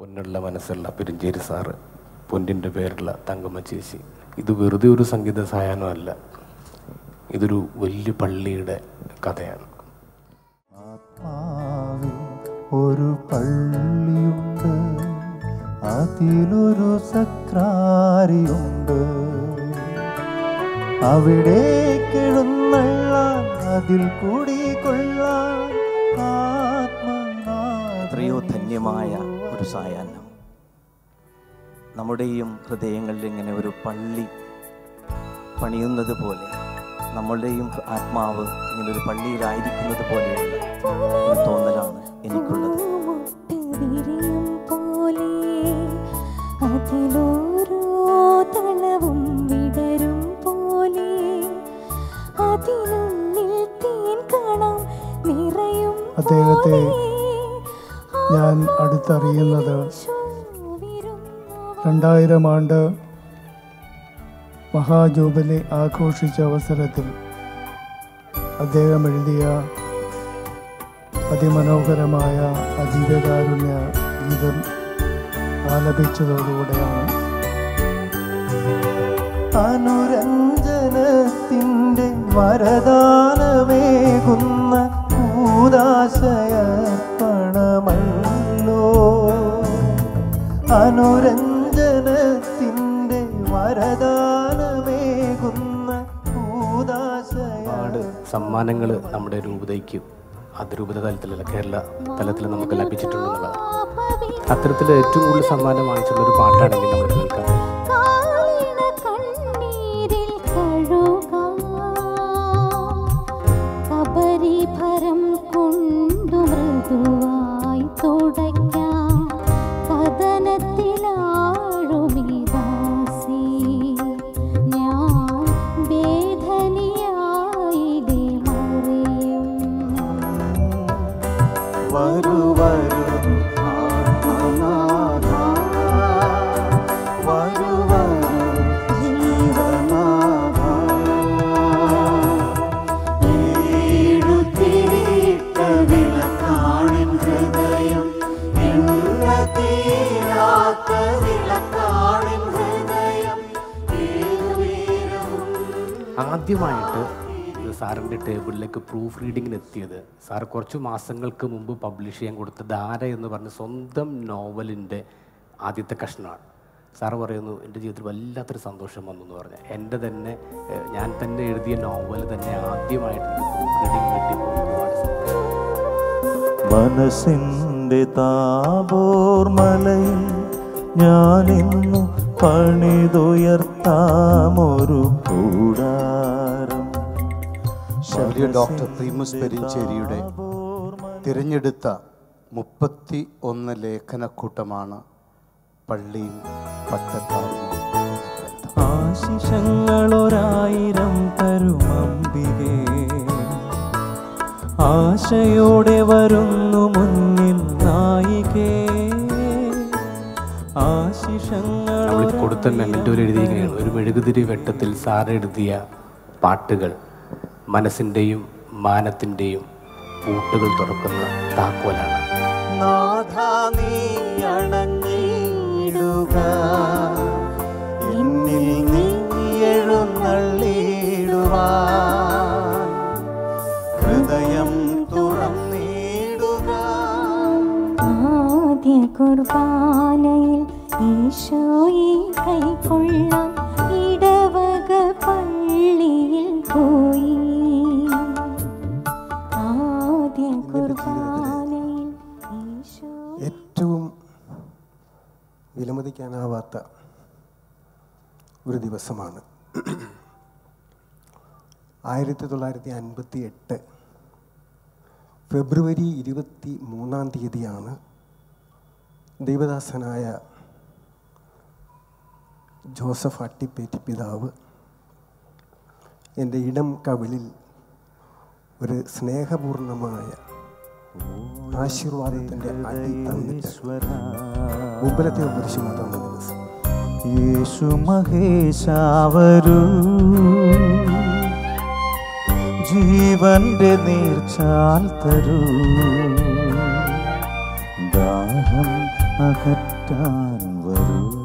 പൊന്നുള്ള മനസ്സുള്ള പെരുഞ്ചേരി സാറ് പൊന്നിൻ്റെ പേരുള്ള തങ്കമ്മ ചേച്ചി ഇത് വെറുതെ ഒരു സംഗീത സായാഹ്നമല്ല ഇതൊരു വലിയ പള്ളിയുടെ കഥയാണ് ആത്മാവിൽ ഒരു പള്ളിയുണ്ട് അതിലൊരു സക്രാരിയുണ്ട് അവിടെ കിഴുന്നള്ളാൻ അതിൽ കൂടി കൊള്ളാൻ എത്രയോ ധന്യമായ ഒരു സായാഹ്നം നമ്മുടെയും ഹൃദയങ്ങളിൽ ഇങ്ങനെ ഒരു പള്ളി പണിയുന്നത് പോലെ നമ്മളുടെയും ആത്മാവ് ഇങ്ങനെ ഒരു പള്ളിയിലായിരിക്കുന്നത് പോലെയുള്ള ഒരു തോന്നലാണ് എനിക്കുള്ളത് വിരിയും പോലെ അതിലോരോ തളവും വിടരും പോലെ അതിനുള്ളിൽ തേൻ കാണാം നിറയും അദ്ദേഹത്തെ പോലെ. ഞാൻ അടുത്തറിയുന്നത് ശോഭിരുന്നു രണ്ടായിരം ആണ്ട് മഹാജൂബിലി ആഘോഷിച്ച അവസരത്തിൽ അദ്ദേഹം എഴുതിയ അതിമനോഹരമായ അതീവകാരുണ്യ ഗീതം ആലപിച്ചതോടുകൂടെയാണ് അനുരഞ്ജനത്തിൻ്റെ വരദാനമേകുന്ന കൂതാശയർപ്പണമല്ലോ അനുരഞ്ജനത്തിൻ്റെ വരദാനമേകുന്ന കൂതാശയ ഒരുപാട് സമ്മാനങ്ങൾ നമ്മുടെ രൂപതയ്ക്ക് അതിരൂപത തലത്തിലല്ല കേരള തലത്തിൽ നമുക്ക് ലഭിച്ചിട്ടുണ്ടെന്നുള്ളത് അത്തരത്തിൽ ഏറ്റവും കൂടുതൽ സമ്മാനം വാങ്ങിച്ചുള്ള ഒരു പാട്ടാണെങ്കിൽ നമ്മൾ കേൾക്കാം കാലിണ കണ്ണീരിൽ കഴുകാം കബരിഭരം കൊണ്ടു മൃദുവായി തുടയ്ക്കാം കഥനത്തിലാഴുമിതാസി ഞാൻ വേദനയായിലെ മറിയും വരു വരു ആത്മനാഥ വരു വരു ജീവനാഥ ഏഴുതിരിട്ട വിളക്കാണിൻ ഹൃദയം എണ്ണ തീരാത്ത വിളക്കാണിൻ ഹൃദയം ഏതുവീരവും ആദ്യമായിട്ട് ഇത് സാറിൻ്റെ ടേബിളിലേക്ക് പ്രൂഫ് റീഡിങ്ങിന് എത്തിയത് സാർ കുറച്ച് മാസങ്ങൾക്ക് മുമ്പ് പബ്ലിഷ് ചെയ്യാൻ കൊടുത്ത ധാര എന്ന് പറഞ്ഞ സ്വന്തം നോവലിൻ്റെ ആദ്യത്തെ കഷ്ണമാണ് സാറ് പറയുന്നു എൻ്റെ ജീവിതത്തിൽ വല്ലാത്തൊരു സന്തോഷം വന്നു എന്ന് പറഞ്ഞാൽ എൻ്റെ തന്നെ ഏഹ്, ഞാൻ തന്നെ എഴുതിയ നോവൽ തന്നെ ആദ്യമായിട്ട് എനിക്ക് പ്രൂഫ് റീഡിങ് കിട്ടിയപ്പോൾ ഒരുപാട് സന്തോഷം മനസ്സിൻ്റെ താപോർമലയിൽ ഞാനിന്നു പണിതുയർത്താമൊരു കൂടാരം വലിയ ഡോക്ടർ പ്രീമസ് പെരിഞ്ചേരിയുടെ തിരഞ്ഞെടുത്ത മുപ്പത്തി ഒന്ന് ലേഖനക്കൂട്ടമാണ് പള്ളിയും പട്ടത്താറും ആശിഷങ്ങളൊരായിരം തരുമമ്പികേ ആശയോടെ വരുന്നു മുന്നിൽ നായികേ നമ്മൾ കൊടുത്ത മെമ്മൻറ്റോർ എഴുതിയിരിക്കുകയാണ് ഒരു മെഴുകുതിരി വെട്ടത്തിൽ സാർ എഴുതിയ പാട്ടുകൾ മനസ്സിൻ്റെയും മാനത്തിൻ്റെയും പൂട്ടുകൾ തുറക്കുന്ന താക്കോലാണ് നാഥ നീ അണഞ്ഞിടുക എന്നിൽ നീ എഴുന്നള്ളിടുവാൻ ഹൃദയം തുറന്നിടുക ആദ്യ കുർബാനയിൽ ഈശോയെ കൈക്കൊള്ളാൻ ഇടവക പള്ളിയിൽ പോയി ആദ്യ കുർബാനയിൽ ഈശോ ഏറ്റവും വിലമതിക്കാനാവാത്ത ഒരു ദിവസമാണ് ആയിരത്തി തൊള്ളായിരത്തി അൻപത്തി എട്ട് ഫെബ്രുവരി ഇരുപത്തി മൂന്നാം തീയതിയാണ് ദൈവദാസനായ ജോസഫ് അട്ടിപ്പേറ്റി പിതാവ് എൻ്റെ ഇടം കവിളിൽ ഒരു സ്നേഹപൂർണമായ ആശീർവാദത്തിൻ്റെ അടി തന്നിട്ട് മുമ്പിലത്തെ കുരിശുമ തന്ന ദിവസം യേശു മഹേശാവരൂ ജീവന്റെ നീർച്ചാൽ തരൂ ദാഹം അകറ്റാൻ വരൂ